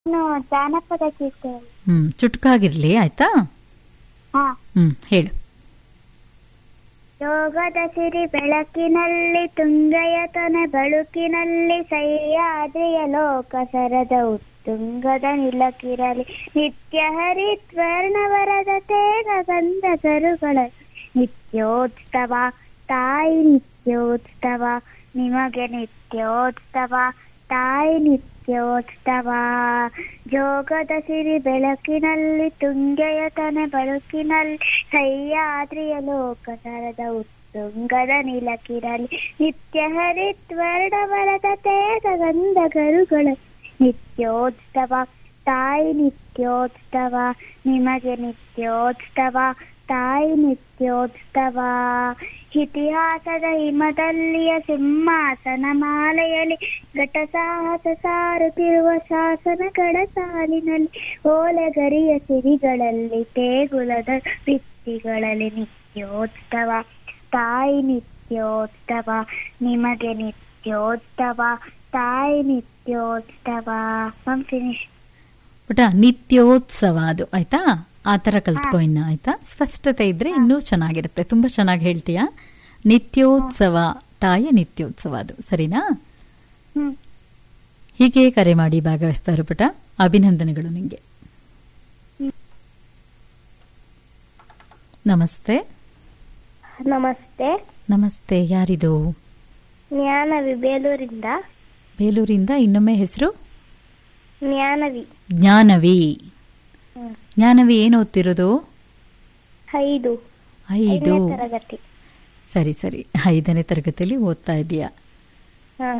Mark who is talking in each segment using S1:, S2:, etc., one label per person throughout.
S1: ನಾನು ಜಾನಪದ ಗೀತೆ
S2: ಹ್ಮ್ ಚುಟ್ಕಾಗಿರ್ಲಿ ಆಯ್ತಾ
S1: ಹಾ
S2: ಹ್ಮ್ ಹೇಳು
S1: ಯೋಗದ ಸಿರಿ ಬೆಳಕಿನಲ್ಲಿ ತುಂಗಯತನ ಬಳುಕಿನಲ್ಲಿ ಸಹ್ಯಾದ್ರಿಯ ಲೋಕ ಸರದ ಉತ್ತುಂಗದ ನಿಲಕಿರಲಿ ನಿತ್ಯ ಹರಿತ್ವರ್ಣವರದ ತೇಗ ಗಂಧ ಕರುಗಳ ನಿತ್ಯೋತ್ಸವ ತಾಯಿ ನಿತ್ಯೋತ್ಸವ ನಿಮಗೆ ನಿತ್ಯೋತ್ಸವ ತಾಯಿ ನಿತ್ಯೋತ್ಸವ ಜೋಗದ ಸಿರಿ ಬೆಳಕಿನಲ್ಲಿ ತುಂಗೆಯತನ ಬಳುಕಿನಲ್ಲಿ ಸಹ್ಯಾದ್ರಿಯ ಲೋಕ ಸರದ ಉತ್ತುಂಗದ ನಿಲಕಿರಲಿ ನಿತ್ಯ ಹರಿತ್ವರ್ಣವರದ ತೇಗ ಗಂಧ ಕರುಗಳ ನಿತ್ಯೋತ್ಸವ ತಾಯಿ ನಿತ್ಯೋತ್ಸವ ನಿಮಗೆ ನಿತ್ಯೋತ್ಸವ ತಾಯಿ ನಿತ್ಯೋತ್ಸವ ಇತಿಹಾಸದ ಹಿಮದಲ್ಲಿಯ ಸಿಂಹಾಸನ ಮಾಲೆಯಲ್ಲಿ ಘಟ ಸಾಹಸ ಸಾರುತ್ತಿರುವ ಶಾಸನಗಳ ಸಾಲಿನಲ್ಲಿ ಓಲೆಗರಿಯ ಸಿರಿಗಳಲ್ಲಿ ತೇಗುಲದ ಭಿತ್ತಿಗಳಲ್ಲಿ ನಿತ್ಯೋತ್ಸವ ತಾಯಿ ನಿತ್ಯೋತ್ಸವ ನಿಮಗೆ ನಿತ್ಯೋತ್ಸವ ತಾಯಿ ನಿತ್ಯೋತ್ಸವ ಫಿನಿಶ್
S2: ಪುಟ ನಿತ್ಯೋತ್ಸವ ಅದು ಆಯ್ತಾ ಆ ತರ ಕಲ್ತ್ಕೊ ಇನ್ನ ಆಯ್ತಾ ಸ್ಪಷ್ಟತೆ ಇದ್ರೆ ಇನ್ನೂ ಚೆನ್ನಾಗಿರುತ್ತೆ ತುಂಬಾ ಚೆನ್ನಾಗಿ ಹೇಳ್ತೀಯಾ ನಿತ್ಯೋತ್ಸವ ತಾಯ ನಿತ್ಯೋತ್ಸವ ಅದು ಸರಿನಾ
S1: ಹ್ಮ್
S2: ಹೀಗೆ ಕರೆ ಮಾಡಿ ಭಾಗವಹಿಸ್ತಾರೆ ಪುಟ ಅಭಿನಂದನೆಗಳು ನಿಂಗೆ ನಮಸ್ತೆ
S1: ನಮಸ್ತೆ
S2: ನಮಸ್ತೆ ಯಾರಿದು
S1: ಜ್ಞಾನವಿ ಬೇಲೂರಿಂದ
S2: ಬೇಲೂರಿಂದ ಇನ್ನೊಮ್ಮೆ ಹೆಸರು
S1: ಜ್ಞಾನವಿ
S2: ಜ್ಞಾನವಿ
S1: ಹ್ಮ್.
S2: ಜ್ಞಾನವಿ ಏನು ಓದ್ತಿರೋದು
S1: ಐದು
S2: ಐದು
S1: ಐದನೇ ತರಗತಿ
S2: ಸರಿ ಸರಿ ಐದನೇ ತರಗತಿಯಲ್ಲಿ ಓದ್ತಾ ಇದೀಯಾ
S1: ಹಾ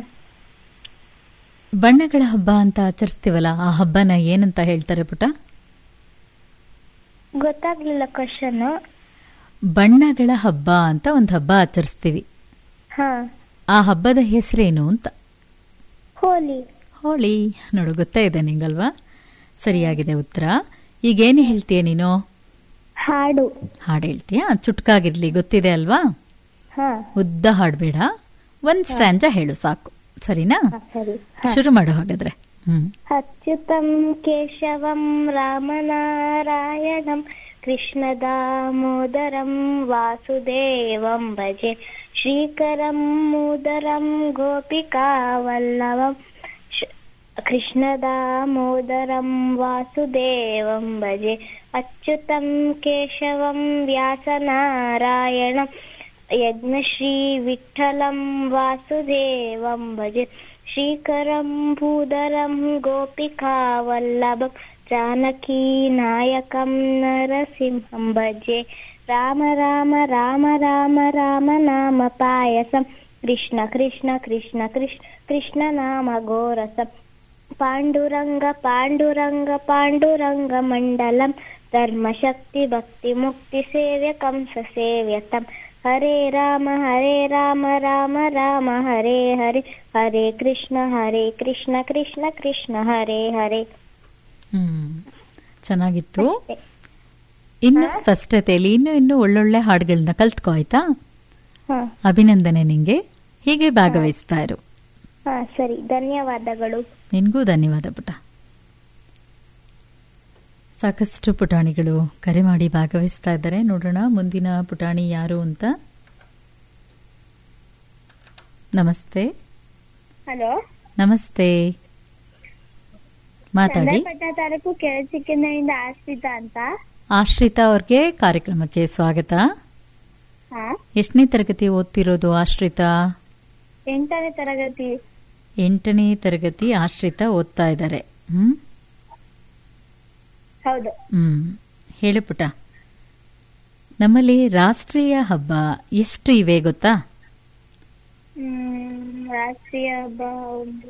S2: ಬಣ್ಣಗಳ ಹಬ್ಬ ಅಂತ ಆಚರಿಸ್ತೀವಲ್ಲ ಆ ಹಬ್ಬನ ಏನಂತ ಹೇಳ್ತಾರೆ ಪುಟ
S1: ಗೊತ್ತಾಗ್ಲಿಲ್ಲ ಕ್ವಶನ್
S2: ಬಣ್ಣಗಳ ಹಬ್ಬ ಅಂತ ಒಂದು ಹಬ್ಬ ಆಚರಿಸ್ತೀವಿ
S1: ಹಾ
S2: ಆ ಹಬ್ಬದ ಹೆಸರೇನು ಅಂತ
S1: ಹೋಲಿ
S2: ಹೋಳಿ ನೋಡು ಗೊತ್ತಾ ಇದೆ ನಿಂಗಲ್ವಾ ಸರಿಯಾಗಿದೆ ಉತ್ತರ ಈಗೇನು ಹೇಳ್ತೀಯ ನೀನು
S1: ಹಾಡು
S2: ಹಾಡು ಹೇಳ್ತೀಯಾ ಚುಟ್ಕಾಗಿರ್ಲಿ ಗೊತ್ತಿದೆ ಅಲ್ವಾ
S1: ಹಾ
S2: ಉದ್ದ ಹಾಡ್ಬೇಡ ಒಂದ್ ಸ್ಟ್ಯಾಂಜ ಹೇಳು ಸಾಕು ಸರಿನಾ
S1: ಹಾ, ಸರಿ ಹಾ.
S2: ಶುರು ಮಾಡು ಹಾಗಾದ್ರೆ ಹ್ಮ್
S1: ಅಚ್ಯುತಂ ಕೇಶವಂ ರಾಮನಾರಾಯಣಂ ಕೃಷ್ಣದಾಮೋದರಂ ವಾಸುದೇವಂ ಭಜೆ ಶ್ರೀಕರಂ ಮೂದರಂ ಗೋಪಿಕಾವಲ್ಲವಂ ಶ- ಕೃಷ್ಣದಾಮೋದರಂ ವಾಸುದೇವಂ ಭಜೆ ಅಚ್ಯುತಂ ಕೇಶವಂ ವ್ಯಾಸನಾರಾಯಣಂ ಯಜ್ಞಶ್ರೀ ವಿಠ್ಠಲಂ ವಾಸುದೇವಂ ಭಜೆ ಶ್ರೀಕರಂ ಭೂಧರಂ ಗೋಪಿಕಾವಲ್ಲಭಂ ಜಾನಕೀ ನಾಯಕಂ ನರಸಿಂಹಂ ಭಜೆ ರಾಮ ರಾಮ ರಾಮ ರಾಮ ರಾಮ ನಾಮ ಪಾಯಸಂ ಕೃಷ್ಣ ಕೃಷ್ಣ ಕೃಷ್ಣ ಕೃಷ್ಣ ಕೃಷ್ಣ ನಾಮ ಗೋರಸಂ ಪಾಂಡುರಂಗ ಪಾಂಡುರಂಗ ಪಾಂಡುರಂಗ ಮಂಡಲಂ ಧರ್ಮಶಕ್ತಿ ಭಕ್ತಿ ಮುಕ್ತಿ ಸೇವ್ಯ ಕಂಸ ಸೇವ್ಯತಂ ಹರೇ ರಾಮ ಹರೇ ರಾಮ ರಾಮ ರಾಮ ಹರೇ ಹರೇ ಹರೇ ಕೃಷ್ಣ ಹರೇ ಕೃಷ್ಣ ಕೃಷ್ಣ ಕೃಷ್ಣ ಹರೇ ಹರೇ
S2: ಹ್ಮ್ ಚೆನ್ನಾಗಿತ್ತು ಇನ್ನು ಸ್ಪಷ್ಟತೆಯಲ್ಲಿ ಇನ್ನು ಇನ್ನು ಒಳ್ಳೊಳ್ಳೆ ಹಾಡುಗಳನ್ನ ಕಲ್ತ್ಕೋ ಆಯ್ತಾ
S1: ಹಾ
S2: ಅಭಿನಂದನೆ ನಿಂಗೆ ಹೀಗೆ ಭಾಗವಹಿಸ್ತಾ ಇರು
S1: ಹಾ ಸರಿ ಧನ್ಯವಾದಗಳು
S2: ನಿನ್ಗೂ ಧನ್ಯವಾದ ಪುಟ ಸಾಕಷ್ಟು ಪುಟಾಣಿಗಳು ಕರೆ ಮಾಡಿ ಭಾಗವಹಿಸ್ತಾ ಇದ್ದಾರೆ ನೋಡೋಣ ಮುಂದಿನ ಪುಟಾಣಿ ಯಾರು ಅಂತ ನಮಸ್ತೆ
S1: ಹಲೋ
S2: ನಮಸ್ತೆ ಮಾತಾಡಿ
S1: ಚಂದ್ರಪಟ್ಟ ತಾಲೂಕು ಕೆಳಚಿಕ್ಕಂದಿನಿಂದ ಆಶ್ರಿತ ಅಂತ
S2: ಆಶ್ರಿತಾ ಅವ್ರಿಗೆ ಕಾರ್ಯಕ್ರಮಕ್ಕೆ ಸ್ವಾಗತ
S1: ಹಾ
S2: ಎಷ್ಟನೇ ತರಗತಿ ಓದ್ತಿರೋದು ಆಶ್ರಿತಾ
S1: ಎಂಟನೇ ತರಗತಿ
S2: ಎಂಟನೇ ತರಗತಿ ಆಶ್ರಿತಾ ಓದ್ತಾ ಇದ್ದಾರೆ ಹ್ಮ್
S1: ಹೌದು
S2: ಹ್ಮ್ ಹೇಳು ಪುಟ ನಮ್ಮಲ್ಲಿ ರಾಷ್ಟ್ರೀಯ ಹಬ್ಬ ಎಷ್ಟು ಇವೆ ಗೊತ್ತಾ
S1: ಹ್ಮ್ ರಾಷ್ಟ್ರೀಯ ಹಬ್ಬ ಒಂದು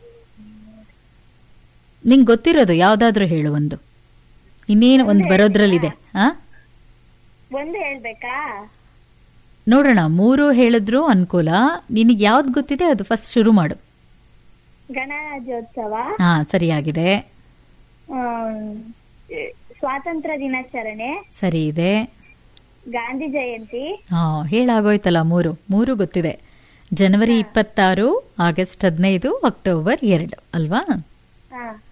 S2: ನಿಂಗೆ ಗೊತ್ತಿರೋದು ಯಾವ್ದಾದ್ರೂ ಹೇಳು ಒಂದು ಇನ್ನೇನು ಒಂದು ಬರೋದ್ರಲ್ಲಿದೆ ಆ
S1: ಒಂದು ಹೇಳ್ಬೇಕಾ
S2: ನೋಡೋಣ ಮೂರು ಹೇಳಿದ್ರು ಅನುಕೂಲ ನಿನಗೆ ಯಾವ್ದು ಗೊತ್ತಿದೆ ಅದು ಫಸ್ಟ್ ಶುರು ಮಾಡು
S1: ಗಣರಾಜ್ಯೋತ್ಸವ
S2: ಹಾ ಸರಿಯಾಗಿದೆ
S1: ಆಮ್, ಸ್ವಾತಂತ್ರ್ಯ ದಿನಾಚರಣೆ
S2: ಸರಿ ಇದೆ
S1: ಗಾಂಧಿ ಜಯಂತಿ
S2: ಹಾ ಹೇಳಾಗೋಯ್ತಲ್ಲ ಮೂರು ಮೂರು ಗೊತ್ತಿದೆ ಜನವರಿ ಇಪ್ಪತ್ತಾರು ಆಗಸ್ಟ್ ಹದಿನೈದು ಅಕ್ಟೋಬರ್ ಎರಡು ಅಲ್ವಾ
S1: ಹಾ